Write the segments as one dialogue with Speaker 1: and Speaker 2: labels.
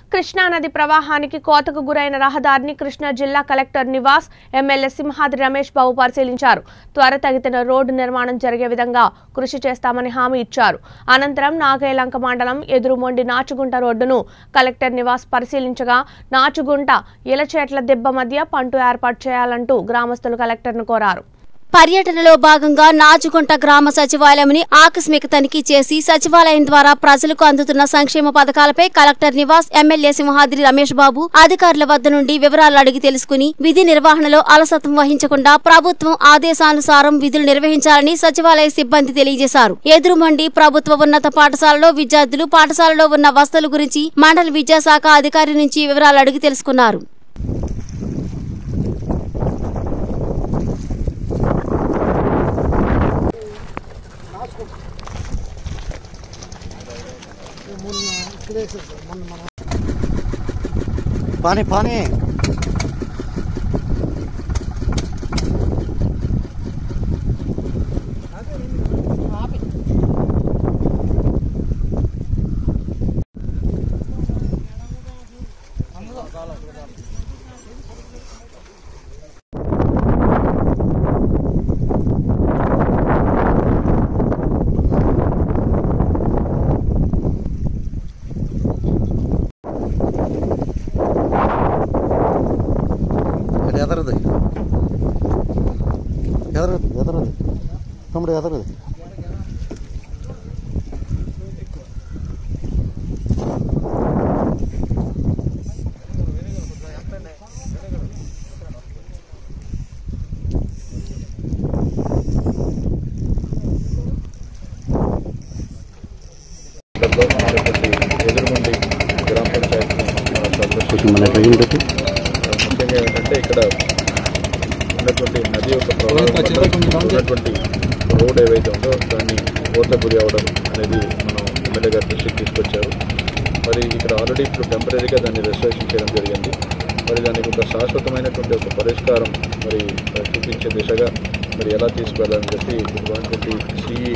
Speaker 1: కృష్ణానది ప్రవాహానికి కోతకు గురైన రహదారిని కృష్ణా జిల్లా కలెక్టర్ నివాస్ ఎమ్మెల్యే సింహాద్రి రమేష్ బాబు పరిశీలించారు త్వరతగిన రోడ్డు నిర్మాణం జరిగే విధంగా కృషి చేస్తామని హామీ ఇచ్చారు అనంతరం నాగేలంక మండలం ఎదురుమొండి నాచుగుంట రోడ్డును కలెక్టర్ నివాస్ పరిశీలించగా నాచుగుంట ఇలచేట్ల దెబ్బ మధ్య పంటు ఏర్పాటు చేయాలంటూ గ్రామస్తులు కలెక్టర్ను కోరారు
Speaker 2: పర్యటనలో భాగంగా నాచుకుంట గ్రామ సచివాలయంని ఆకస్మిక తనిఖీ చేసి సచివాలయం ద్వారా ప్రజలకు అందుతున్న సంక్షేమ పథకాలపై కలెక్టర్ నివాస్ ఎమ్మెల్యే సింహాద్రి రమేష్ బాబు అధికారుల వద్ద నుండి వివరాలు అడిగి తెలుసుకుని విధి నిర్వహణలో అలసత్వం వహించకుండా ప్రభుత్వం ఆదేశానుసారం విధులు నిర్వహించాలని సచివాలయ సిబ్బంది తెలియజేశారు ఎదురుమండి ప్రభుత్వ ఉన్నత పాఠశాలలో విద్యార్థులు పాఠశాలలో ఉన్న వసతుల గురించి మండల విద్యాశాఖ అధికారి నుంచి వివరాలు అడిగి తెలుసుకున్నారు
Speaker 3: పానీ పానీ ఇది ఎదరది ఎదరది ఎదరది తమ్ముడు ఎదరది
Speaker 4: లో ఉన్నటువంటి ఎదురుమండి గ్రామ పంచాయతీని మనం సందర్శించాం.
Speaker 3: మన ట్రైన్ పెట్టి
Speaker 4: ముఖ్యంగా ఏంటంటే ఇక్కడ ఉన్నటువంటి నది యొక్క ప్రవాహం వల్ల ఉన్నటువంటి రోడ్ ఏవైతే ఉందో దాన్ని ఓట్ల గురి అవడం అనేది మనం ఎమ్మెల్యే గారి దృష్టికి తీసుకొచ్చారు మరి ఇక్కడ ఆల్రెడీ ఇప్పుడు టెంపరీగా దాన్ని రెస్ట్రేషన్ చేయడం జరిగింది మరి దానికి ఒక శాశ్వతమైనటువంటి ఒక పరిష్కారం మరి చూపించే దిశగా మరి ఎలా తీసుకెళ్ళాలని చెప్పి ఇక్కడ ఉన్నటువంటి సిఈ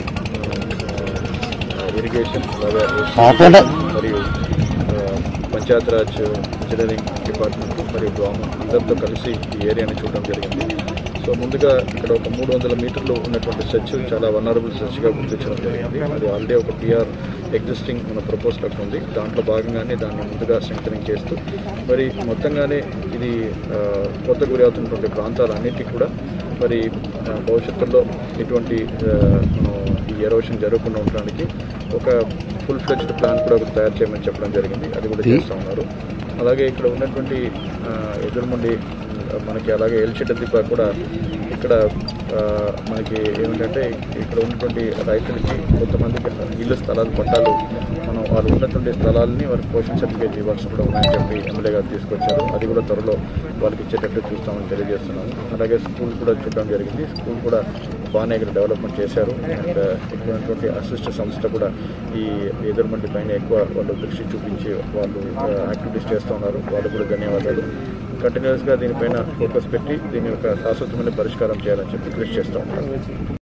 Speaker 4: ఇరిగేషన్ అలాగే
Speaker 3: ఆపండి.
Speaker 4: మరియు ఆ, పంచాయతీరాజ్ ఇంజనీరింగ్ డిపార్ట్మెంట్ మరియు గ్రామ అందరితో కలిసి ఈ ఏరియాని చూడడం జరిగింది సో ముందుగా ఇక్కడ ఒక మూడు వందల మీటర్లు ఉన్నటువంటి సెర్చ్ చాలా వనరబుల్ సెర్చ్గా గుర్తించడం జరిగింది అది ఆల్రెడీ ఒక పిఆర్ ఎగ్జిస్టింగ్ మన ప్రపోజల్ అక్కడ ఉంది దాంట్లో భాగంగానే దాన్ని ముందుగా స్ట్రెంగ్ చేస్తూ మరి మొత్తంగానే ఇది ఆ, కొత్త గురి అవుతున్నటువంటి ప్రాంతాలన్నిటికీ కూడా మరి ఆ, భవిష్యత్తులో ఇటువంటి ఆ, మనం ఈ ఎరోషన్ జరగకుండా ఉండడానికి ఒక ఫుల్ ఫ్లెడ్జ్డ్ ప్లాన్ కూడా ఒకటి తయారు చేయమని చెప్పడం జరిగింది అది కూడా చేస్తూ ఉన్నారు అలాగే ఇక్కడ ఉన్నటువంటి ఆ, ఎదురుమండి ఆ, మనకి అలాగే ఎల్చెట్ట దిబ్బ కూడా ఇక్కడ ఆ, మనకి ఏమిటంటే ఇక్కడ ఉన్నటువంటి రైతులకి కొంతమందికి ఇల్లు స్థలాలు పట్టాలు మనం వాళ్ళు ఉన్నటువంటి స్థలాలని వారికి పోషన్ సర్టిఫికేట్ ఇవ్వాల్సి కూడా ఉన్నాయని చెప్పి ఎమ్మెల్యే గారు తీసుకొచ్చారు అది కూడా త్వరలో వాళ్ళకి ఇచ్చేటట్టు చూస్తామని తెలియజేస్తున్నాము అలాగే స్కూల్ కూడా చూడడం జరిగింది స్కూల్ కూడా బాగానే ఇక్కడ డెవలప్మెంట్ చేశారు అండ్ ఇక్కడ ఉన్నటువంటి అసిస్ట్ సంస్థ కూడా ఈ ఎదురుమండి పైన ఎక్కువ వాళ్ళు దృష్టి చూపించి వాళ్ళు యాక్టివిటీస్ చేస్తూ ఉన్నారు వాళ్ళు కూడా ధన్యవాదాలు కంటిన్యూస్గా దీనిపైన ఫోకస్ పెట్టి దీని యొక్క శాశ్వతమైన పరిష్కారం చేయాలని చెప్పి కృషి చేస్తూ ఉన్నారు